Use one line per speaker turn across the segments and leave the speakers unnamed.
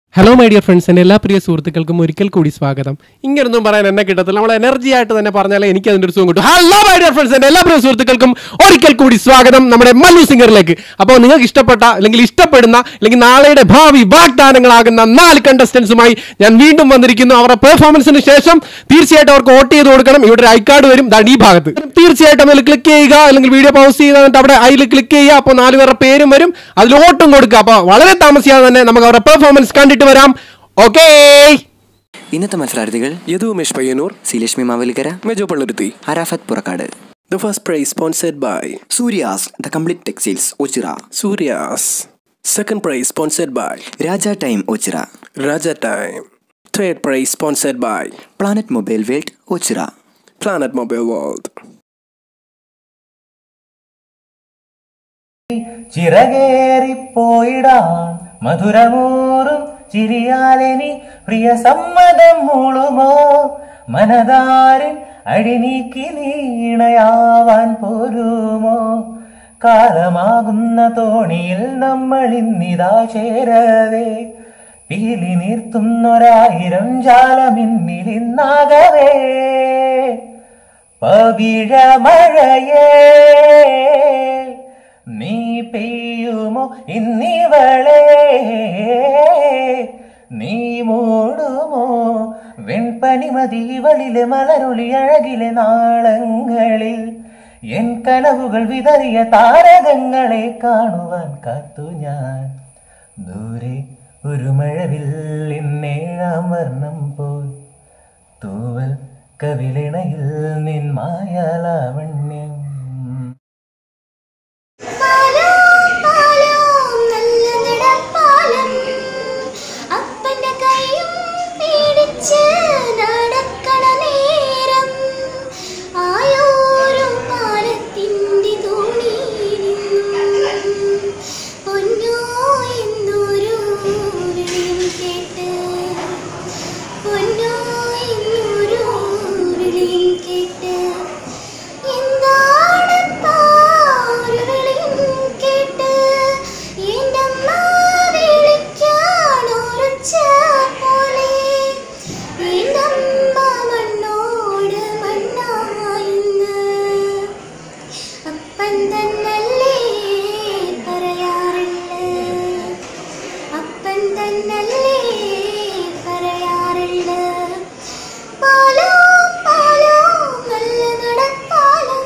hello my dear friends എൻ്റെ എല്ലാ പ്രിയ സുഹൃത്തുക്കൾക്കും ഒരിക്കൽ കൂടി സ്വാഗതം ഇങ്ങനൊന്നും പറയാൻ എന്നെ കിട്ടത്തില്ല നമ്മൾ എനർജി ആയിട്ട് തന്നെ പറഞ്ഞാലേ എനിക്ക് അതിൻ്റെ ഒരു സുഖം കിട്ടും ഹലോ മൈ ഡിയർ ഫ്രണ്ട്സ് എൻ്റെ എല്ലാ പ്രിയ സുഹൃത്തുക്കൾക്കും ഒരിക്കൽ കൂടി സ്വാഗതം നമ്മുടെ മല്ലു സിംഗറിലേക്ക് അപ്പോൾ നിങ്ങൾക്ക് ഇഷ്ടപ്പെട്ട അല്ലെങ്കിൽ ഇഷ്ടപ്പെടുന്ന അല്ലെങ്കിൽ നാളെയുടെ ഭാവി വാഗ്ദാനങ്ങളാകുന്ന നാല് കണ്ടസ്റ്റൻസുമായി ഞാൻ വീണ്ടും വന്നിരിക്കുന്നു അവരുടെ പെർഫോമൻസിന് ശേഷം തീർച്ചയായിട്ടും അവർക്ക് വോട്ട് ചെയ്ത് കൊടുക്കണം ഇവിടെ ഒരു ഐ കാർഡ് വരും ദാണ്ട് ഈ ഭാഗത്ത് തീർച്ചയായിട്ടും അതിൽ ക്ലിക്ക് ചെയ്യുക അല്ലെങ്കിൽ വീഡിയോ പൗസ് ചെയ്തിട്ട് അവിടെ അതിൽ ക്ലിക്ക് ചെയ്യുക അപ്പോൾ നാല് പേരുടെ പേരും വരും അതിൽ വോട്ടും കൊടുക്കുക അപ്പോൾ വളരെ താമസിയാതെ തന്നെ നമുക്ക് അവരുടെ പെർഫോമൻസ് കണ്ടിട്ട് വരാം ഓക്കേ
ഇന്നത്തെ മത്സരാർത്ഥികൾ
Yadu Umesh Payyannur
Sreelakshmi Mavelikkara
Mejo Palluruthy
Arafath Purakkad
the first prize sponsored by
Suryas the complete textiles Ochira
Suryas second prize sponsored by
Raja time Ochira
Raja time third prize sponsored by
planet mobile world Ochira
planet mobile world
ചിറകേറിപ്പോയിടാൻ മധുരമൂറും ചിരിയാലെനി പ്രിയ സമ്മതം മൂളുമോ മനതാരിൻ അടിനീക്കി നീണയാവാൻ പോരുമോ കാലമാകുന്ന തോണിയിൽ നമ്മൾ ഇന്നിതാ ചേരവേ പീലി നീർത്തുന്നൊരായിരം ജാലമിന്നിലിന്നാകവേ പവിഴമഴയേ നീ പെയ്യുമോ ഇന്നിവളെ നീ മൂടുമോ വെൺപനിമതി ഇവളിലെ മലരൊളി അഴകിലെ നാളങ്ങളിൽ എൻ കനവുകൾ വിതറിയ താരകങ്ങളെ കാണുവാൻ കാത്തു ഞാൻ ദൂരെ ഒരു മഴവില്ലിന്നേഴാം വർണ്ണം പോൽ തൂവൽ കവിളിണയിൽ നിൻ മായാലാവണ്യം
പാലം പാലം നല്ല നടപ്പാലം അപ്പന്റെ കൈയും പിടിച്ച് നടക്കണ നേരം ആയോരും പാലത്തിൻ്റെ തോണി പൊന്നോ എന്നൊരു വിളിയും കേട്ട് പൊന്നോ എന്നൊരു വിളിയും കേട്ട് എന്താണപ്പാ ഒരു വിളിയും കേട്ട് എന്റമ്മ വിളിക്കാണൊരൊച്ച പോലെ എന്റമ്മ മണ്ണോട് മണ്ണായിന്ന് അപ്പൻ തന്നല്ലേ പറയാറുണ്ട് അപ്പൻ തന്നല്ലേ പറയാറുണ്ട് പാലോ പാലോ നല്ല നടപ്പാലം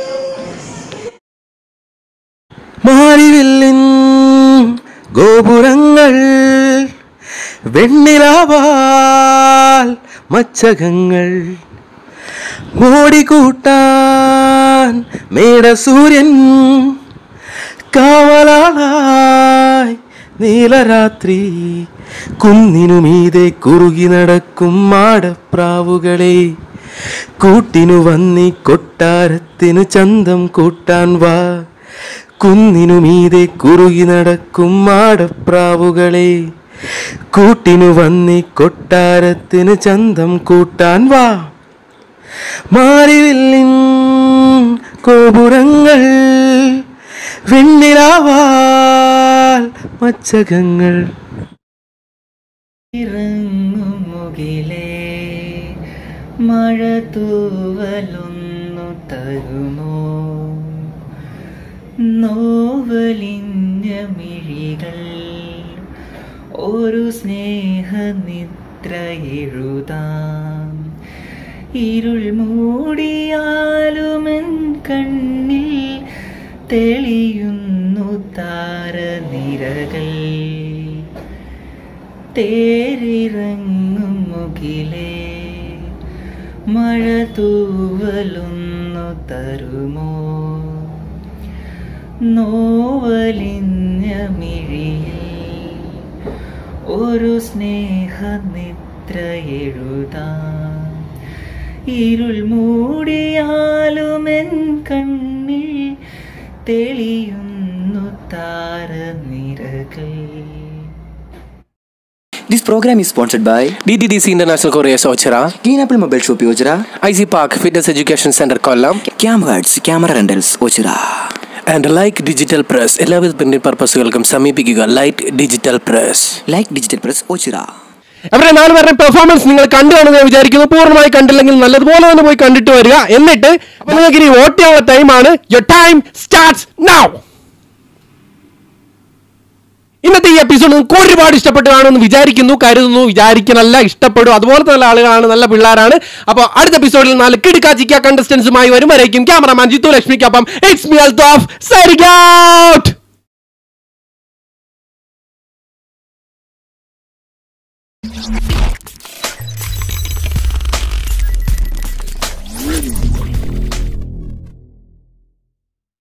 മാരിവില്ലിൻ ഗോപുരങ്ങൾ വെണ്ണിലാവാൽ മച്ചകങ്ങൾ മോടിക്കൂട്ടാൻ മേടസൂര്യൻ കാവലാളായി നീലരാത്രി കുന്നിനുമീതെ കുറുകി നടക്കും മാടപ്രാവുകളെ കൂട്ടിനു വന്നി കൊട്ടാരത്തിനു ചന്തം കൂട്ടാൻ വാ കുന്നിനുമീതെ കുറുകി നടക്കും മാടപ്രാവുകളെ കൂട്ടിനു വന്നി കൊട്ടാരത്തിന് ചന്തം കൂട്ടാൻ വാ മാറിവില്ലിൻ ഗോപുരങ്ങൾ വെണ്ണിലാവാൽ മച്ചകങ്ങൾ
ഇറങ്ങും മുകിലേ മഴ തൂവലൊന്നു തരുമോ നോവലിഞ്ഞ മിഴികൾ ഒരു സ്നേഹനിദ്ര എഴുതാം ഇരുൾ മൂടിയാലുമെൻ കണ്ണിൽ തെളിയുന്നു താരനിരകൾ തേരിറങ്ങും മുകിലേ മഴ തൂവലൊന്നു തരുമോ നോവലിഞ്ഞ മിഴിയിൽ ഒരു സ്നേഹനിദ്ര എഴുതാം ഇരുൾ മൂടിയാലുമെൻ കണ്ണിൽ തെളിയുന്നു താരനിരകൾ
this programme is sponsored by
D D D C international courier Ochira
കീനാപ്പിൾ mobile shop Ochira
I C park fitness education centre Kollam
cam hearts camera rentals Ochira
and like digital press എല്ലാവിധ പ്രിന്റിംഗ് പർപ്പസുകൾക്കും സമീപിക്കുക light digital press
like digital press Ochira
അവരുടെ നാല് പേരുടെ performance നിങ്ങൾ കണ്ടു കാണുമെന്ന് ഞാൻ വിചാരിക്കുന്നു പൂർണ്ണമായി കണ്ടില്ലെങ്കിൽ നല്ലതുപോലെ തന്നെ പോയി കണ്ടിട്ട് വരിക എന്നിട്ട് അപ്പൊ നിങ്ങൾക്ക് ഇനി വോട്ട് ചെയ്യാനുള്ള ടൈമാണ് യുവർ ടൈം സ്റ്റാർട്ട്സ് നൗ ഇന്നത്തെ ഈ എപ്പിസോഡ് നിങ്ങൾക്ക് ഒരുപാട് ഇഷ്ടപ്പെട്ട് കാണുമെന്ന് വിചാരിക്കുന്നു കരുതുന്നു വിചാരിക്കണല്ല ഇഷ്ടപ്പെടും അതുപോലത്തെ നല്ല ആളുകളാണ് നല്ല പിള്ളേരാണ് അപ്പോൾ അടുത്ത എപ്പിസോഡിൽ നാല് കിടുക്കാച്ചിക്ക കണ്ടസ്റ്റൻസുമായി വരും വരേക്കും ക്യാമറമാൻ ജിത്തു ലക്ഷ്മിക്കൊപ്പം it's me Althof signing out